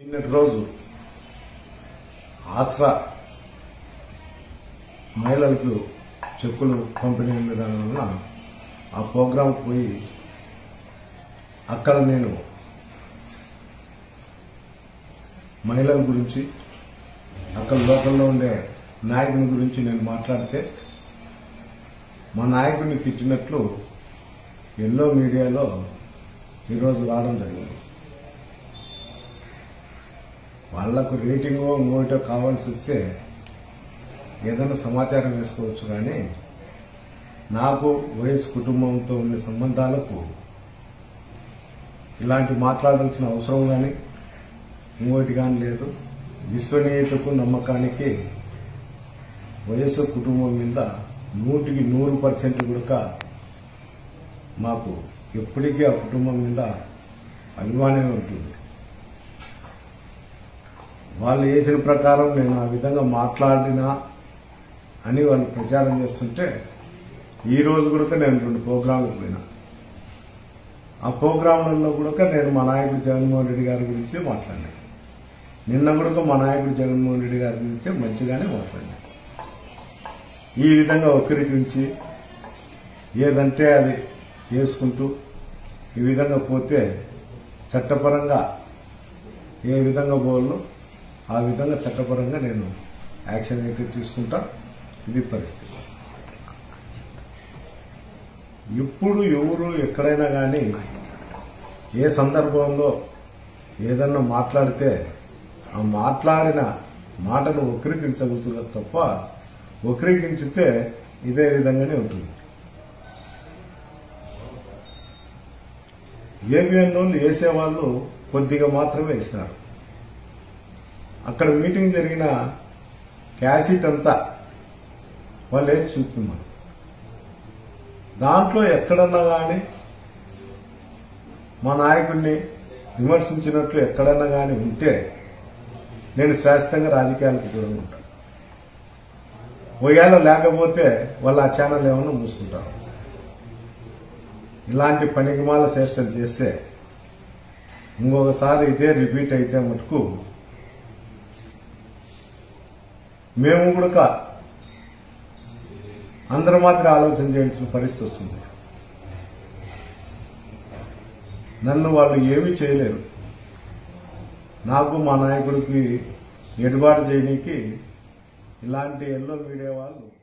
నిన్నటి రోజు ఆసరా మహిళలకు చెక్కులు పంపిణీ విధానం వలన ఆ ప్రోగ్రాంకి పోయి అక్కడ నేను మహిళల గురించి అక్కడ లోకల్లో ఉండే నాయకుని గురించి నేను మాట్లాడితే మా నాయకుడిని తిట్టినట్లు ఎల్లో మీడియాలో ఈరోజు రావడం జరిగింది వాళ్లకు రేటింగో ఇంకోటో కావాల్సి వస్తే ఏదైనా సమాచారం వేసుకోవచ్చు కానీ నాకు వైఎస్ కుటుంబంతో ఉన్న సంబంధాలకు ఇలాంటి మాట్లాడాల్సిన అవసరం కానీ ఇంకోటి కానీ లేదు విశ్వనీయతకు నమ్మకానికి వయస్సు కుటుంబం మీద నూటికి నూరు పర్సెంట్ కూడా మాకు ఎప్పటికీ ఆ కుటుంబం మీద అభిమానమే ఉంటుంది వాళ్ళు వేసిన ప్రకారం నేను ఆ విధంగా మాట్లాడినా అని వాళ్ళు ప్రచారం చేస్తుంటే ఈ రోజు కూడా నేను రెండు ప్రోగ్రాంలకు పోయినా ఆ ప్రోగ్రాంలలో కూడా నేను మా నాయకుడు జగన్మోహన్ రెడ్డి గారి గురించి మాట్లాడినా నిన్న కూడా మా నాయకుడు జగన్మోహన్ రెడ్డి గారి గురించి మంచిగానే మాట్లాడినా ఈ విధంగా వక్రీకరించి ఏదంటే అది వేసుకుంటూ ఈ విధంగా పోతే చట్టపరంగా ఏ విధంగా పోవాలో ఆ విధంగా చట్టపరంగా నేను యాక్షన్ అయితే తీసుకుంటా ఇది పరిస్థితి ఇప్పుడు ఎవరు ఎక్కడైనా కానీ ఏ సందర్భంలో ఏదన్నా మాట్లాడితే ఆ మాట్లాడిన మాటను వక్రీకరించగలుగుతున్నారు తప్ప వక్రీకరించితే ఇదే విధంగానే ఉంటుంది ఏబిఎన్ వాళ్ళు వేసేవాళ్ళు కొద్దిగా మాత్రమే వేసినారు అక్కడ మీటింగ్ జరిగిన క్యాసెట్ అంతా వాళ్ళు వేసి చూస్తున్నారు దాంట్లో ఎక్కడన్నా కానీ మా నాయకుడిని విమర్శించినట్లు ఎక్కడన్నా కానీ ఉంటే నేను శాశ్వతంగా రాజకీయాలకు దూరంగా ఉంటాను ఒకవేళ లేకపోతే వాళ్ళు ఆ ఛానల్ ఏమన్నా మూసుకుంటారు ఇలాంటి పనికిమాల చేష్టలు చేస్తే ఇంకొకసారి ఇదే రిపీట్ అయితే మటుకు మేము కూడా అందరి మాత్రం ఆలోచన చేయాల్సిన పరిస్థితి వస్తుంది నన్ను వాళ్ళు ఏమీ చేయలేరు నాకు మా నాయకుడికి ఎడుబాటు చేయడానికి ఇలాంటి ఎల్లో మీడియా వాళ్ళు